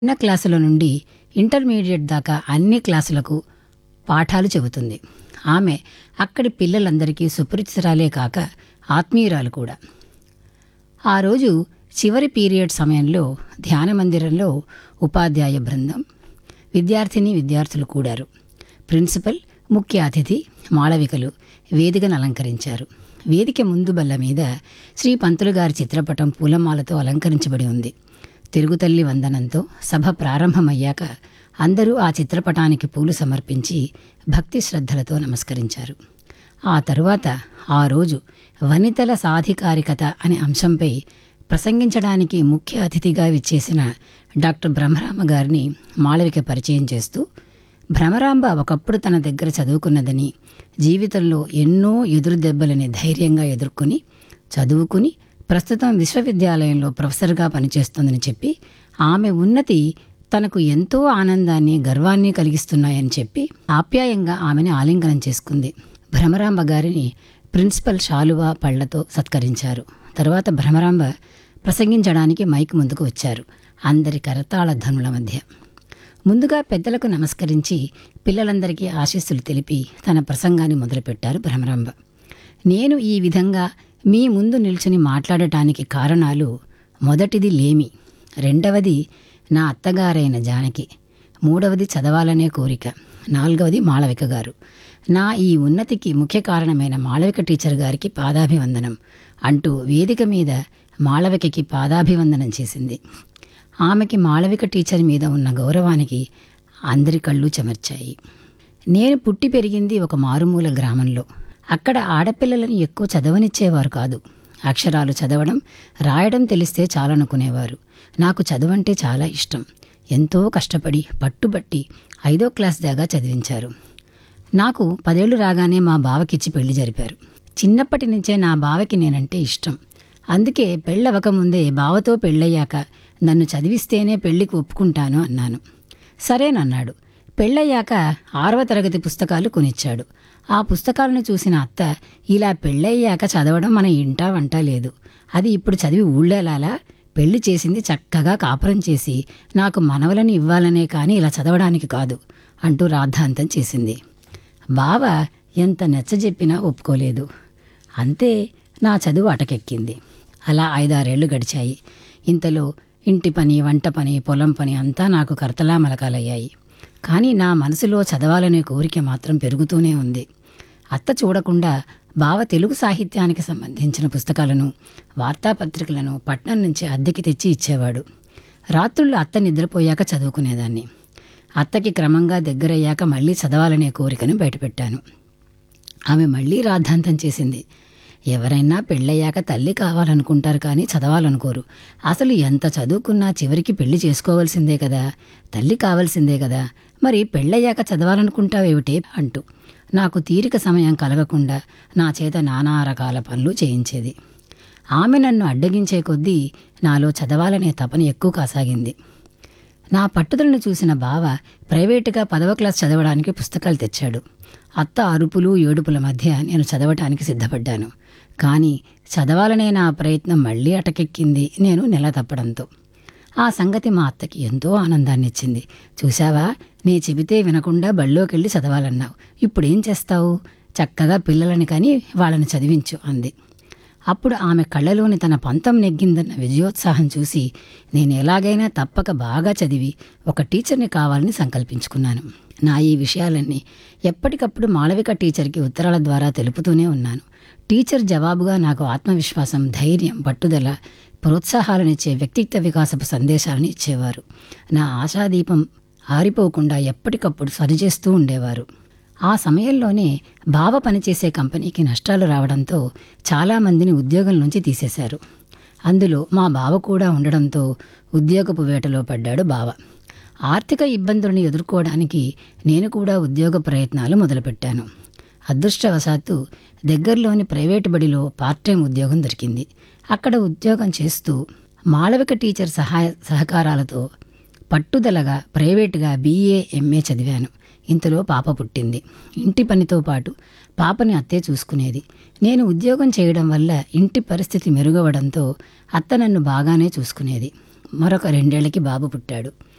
చిన్న క్లాసుల నుండి ఇంటర్మీడియట్ దాకా అన్ని క్లాసులకు పాఠాలు చెబుతుంది ఆమె అక్కడి పిల్లలందరికీ సుపరిచితురాలే కాక ఆత్మీయురాలు కూడా ఆ రోజు చివరి పీరియడ్ సమయంలో ధ్యాన మందిరంలో ఉపాధ్యాయ బృందం విద్యార్థిని విద్యార్థులు కూడారు ప్రిన్సిపల్ ముఖ్య అతిథి మాళవికలు వేదికను అలంకరించారు వేదిక ముందు బల్ల మీద శ్రీ పంతులు గారి చిత్రపటం పూలమాలతో అలంకరించబడి ఉంది తిరుగుతల్లి వందనంతో సభ ప్రారంభమయ్యాక అందరూ ఆ చిత్రపటానికి పూలు సమర్పించి భక్తి శ్రద్ధలతో నమస్కరించారు ఆ తరువాత ఆ రోజు వనితల సాధికారికత అనే అంశంపై ప్రసంగించడానికి ముఖ్య అతిథిగా విచ్చేసిన డాక్టర్ బ్రహ్మరామ గారిని మాళవిక పరిచయం చేస్తూ భ్రమరాంబ ఒకప్పుడు తన దగ్గర చదువుకున్నదని జీవితంలో ఎన్నో ఎదురు దెబ్బలని ధైర్యంగా ఎదుర్కొని చదువుకుని ప్రస్తుతం విశ్వవిద్యాలయంలో ప్రొఫెసర్గా పనిచేస్తోందని చెప్పి ఆమె ఉన్నతి తనకు ఎంతో ఆనందాన్ని గర్వాన్ని కలిగిస్తున్నాయని చెప్పి ఆప్యాయంగా ఆమెని ఆలింగనం చేసుకుంది భ్రమరాంబ గారిని ప్రిన్సిపల్ శాలువా పళ్లతో సత్కరించారు తర్వాత భ్రమరాంబ ప్రసంగించడానికి మైక్ ముందుకు వచ్చారు అందరి కరతాళ ధనుల మధ్య ముందుగా పెద్దలకు నమస్కరించి పిల్లలందరికీ ఆశీస్సులు తెలిపి తన ప్రసంగాన్ని మొదలుపెట్టారు భ్రమరాంబ నేను ఈ విధంగా మీ ముందు నిల్చుని మాట్లాడటానికి కారణాలు మొదటిది లేమి రెండవది నా అత్తగారైన జానకి మూడవది చదవాలనే కోరిక నాలుగవది మాళవిక గారు నా ఈ ఉన్నతికి ముఖ్య కారణమైన మాళవిక టీచర్ గారికి పాదాభివందనం అంటూ వేదిక మీద మాళవికకి పాదాభివందనం చేసింది ఆమెకి మాళవిక టీచర్ మీద ఉన్న గౌరవానికి అందరి కళ్ళు చెమర్చాయి నేను పుట్టి పెరిగింది ఒక మారుమూల గ్రామంలో అక్కడ ఆడపిల్లలను ఎక్కువ చదవనిచ్చేవారు కాదు అక్షరాలు చదవడం రాయడం తెలిస్తే చాలనుకునేవారు నాకు చదువంటే చాలా ఇష్టం ఎంతో కష్టపడి పట్టుబట్టి ఐదో క్లాస్ దాకా చదివించారు నాకు పదేళ్లు రాగానే మా బావకిచ్చి పెళ్లి జరిపారు చిన్నప్పటి నుంచే నా బావకి నేనంటే ఇష్టం అందుకే పెళ్ళవకముందే బావతో పెళ్ళయ్యాక నన్ను చదివిస్తేనే పెళ్లికి ఒప్పుకుంటాను అన్నాను సరేనన్నాడు పెళ్ళయ్యాక ఆరవ తరగతి పుస్తకాలు కొనిచ్చాడు ఆ పుస్తకాలను చూసిన అత్త ఇలా పెళ్ళయ్యాక చదవడం మన ఇంటా వంట లేదు అది ఇప్పుడు చదివి ఊళ్ళేలాలా పెళ్లి చేసింది చక్కగా కాపురం చేసి నాకు మనవలని ఇవ్వాలనే కానీ ఇలా చదవడానికి కాదు అంటూ రాద్ధాంతం చేసింది బావ ఎంత నచ్చజెప్పినా ఒప్పుకోలేదు అంతే నా చదువు అటకెక్కింది అలా ఐదారేళ్లు గడిచాయి ఇంతలో ఇంటి పని వంట పని పొలం పని అంతా నాకు కర్తలా మలకాలయ్యాయి కానీ నా మనసులో చదవాలనే కోరిక మాత్రం పెరుగుతూనే ఉంది అత్త చూడకుండా బావ తెలుగు సాహిత్యానికి సంబంధించిన పుస్తకాలను వార్తాపత్రికలను పట్నం నుంచి అద్దెకి తెచ్చి ఇచ్చేవాడు రాత్రుళ్ళు అత్త నిద్రపోయాక చదువుకునేదాన్ని అత్తకి క్రమంగా దగ్గరయ్యాక మళ్ళీ చదవాలనే కోరికను బయటపెట్టాను ఆమె మళ్ళీ రాద్ధాంతం చేసింది ఎవరైనా పెళ్ళయ్యాక తల్లి కావాలనుకుంటారు కానీ చదవాలనుకోరు అసలు ఎంత చదువుకున్నా చివరికి పెళ్లి చేసుకోవాల్సిందే కదా తల్లి కావాల్సిందే కదా మరి పెళ్ళయ్యాక చదవాలనుకుంటావేమిటే అంటూ నాకు తీరిక సమయం కలగకుండా నా చేత నానా రకాల పనులు చేయించేది ఆమె నన్ను అడ్డగించే కొద్దీ నాలో చదవాలనే తపన ఎక్కువ కాసాగింది నా పట్టుదలను చూసిన బావ ప్రైవేటుగా పదవ క్లాస్ చదవడానికి పుస్తకాలు తెచ్చాడు అత్త అరుపులు ఏడుపుల మధ్య నేను చదవటానికి సిద్ధపడ్డాను కానీ చదవాలనే నా ప్రయత్నం మళ్ళీ అటకెక్కింది నేను నెల తప్పడంతో ఆ సంగతి మా అత్తకి ఎంతో ఆనందాన్ని ఇచ్చింది చూశావా నీ చెబితే వినకుండా బళ్ళోకెళ్ళి చదవాలన్నావు ఇప్పుడేం చేస్తావు చక్కగా పిల్లలని కానీ వాళ్ళని చదివించు అంది అప్పుడు ఆమె కళ్ళలోని తన పంతం నెగ్గిందన్న విజయోత్సాహం చూసి నేను ఎలాగైనా తప్పక బాగా చదివి ఒక టీచర్ని కావాలని సంకల్పించుకున్నాను నా ఈ విషయాలన్నీ ఎప్పటికప్పుడు మాళవిక టీచర్కి ఉత్తరాల ద్వారా తెలుపుతూనే ఉన్నాను టీచర్ జవాబుగా నాకు ఆత్మవిశ్వాసం ధైర్యం పట్టుదల ప్రోత్సాహాలనిచ్చే వ్యక్తిత్వ వికాసపు సందేశాలను ఇచ్చేవారు నా ఆశాదీపం ఆరిపోకుండా ఎప్పటికప్పుడు సరిచేస్తూ ఉండేవారు ఆ సమయంలోనే బావ పనిచేసే కంపెనీకి నష్టాలు రావడంతో చాలామందిని ఉద్యోగం నుంచి తీసేశారు అందులో మా బావ కూడా ఉండడంతో ఉద్యోగపు వేటలో పడ్డాడు బావ ఆర్థిక ఇబ్బందులను ఎదుర్కోవడానికి నేను కూడా ఉద్యోగ ప్రయత్నాలు మొదలుపెట్టాను అదృష్టవశాత్తు దగ్గరలోని ప్రైవేటు బడిలో పార్ట్ టైం ఉద్యోగం దొరికింది అక్కడ ఉద్యోగం చేస్తూ మాళవిక టీచర్ సహాయ సహకారాలతో పట్టుదలగా ప్రైవేటుగా బీఏ ఎంఏ చదివాను ఇంతలో పాప పుట్టింది ఇంటి పనితో పాటు పాపని అత్తే చూసుకునేది నేను ఉద్యోగం చేయడం వల్ల ఇంటి పరిస్థితి మెరుగవడంతో అత్త నన్ను బాగానే చూసుకునేది మరొక రెండేళ్లకి బాబు పుట్టాడు